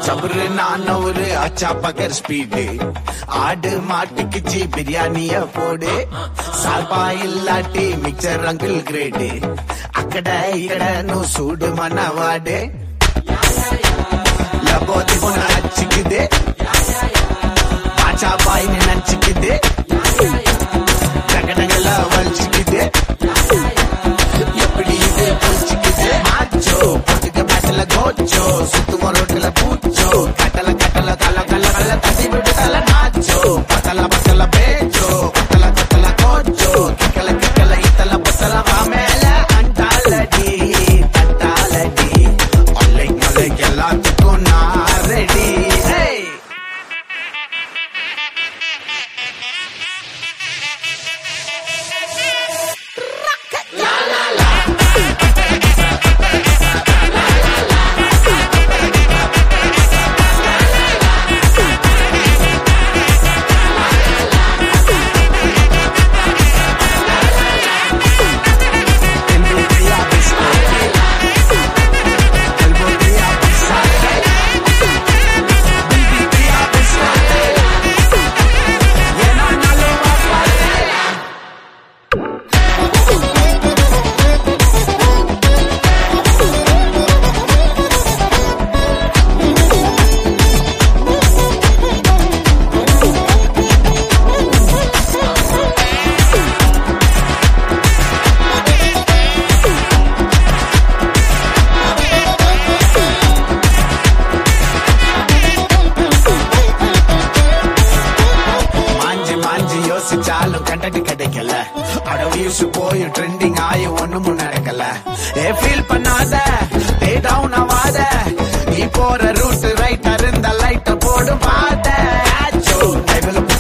சபரு நான் ஒரு அச்சா பகர் ஸ்பீடு ஆடு மாட்டுக்குச்சி பிரியாணிய போடு சால்பா இல்லாட்டி மிக்சர் அங்கிள் கிரேடு అక్కడ ఇక్కడ నువ్వు చూడు మనవాడే లబోది మొన్న నచ్చికిదే బాచా బాయిని నచ్చికిదే டகடகல வலிச்சுக்குது எப்படி இது பொழிச்சுக்குது மாச்சோ பொட்டுக்க பேட்டல கோச்சோ சுத்துமோ ரோட்டுல பூச்சோ கட்டல கட்டல கல கல கல தட்டி விட்டு தல நாச்சோ பத்தல பத்தல பேச்சோ பத்தல பத்தல கோச்சோ கிக்கல கிக்கல இத்தல பத்தல மேல அண்டாலடி தட்டாலடி ஒல்லை மொல்லை எல்லாத்துக்கும் நான் ready Hey! El botella pisate. El botella pisate. Baby, botella pisate. Llénalo, papate. மாஞ்சி மாஞ்சி யோசிச்சாலும் கண்டடி கிடைக்கல அட வியூஸ் போய் ட்ரெண்டிங் ஆயி ஒண்ணுமும் நடக்கல ஏ ஃபீல் பண்ணாத டே டவுன் ஆவாத நீ போற ரூட் ரைட் இருந்தா லைட்ட போடும் பாத ஆச்சோ டைபிள்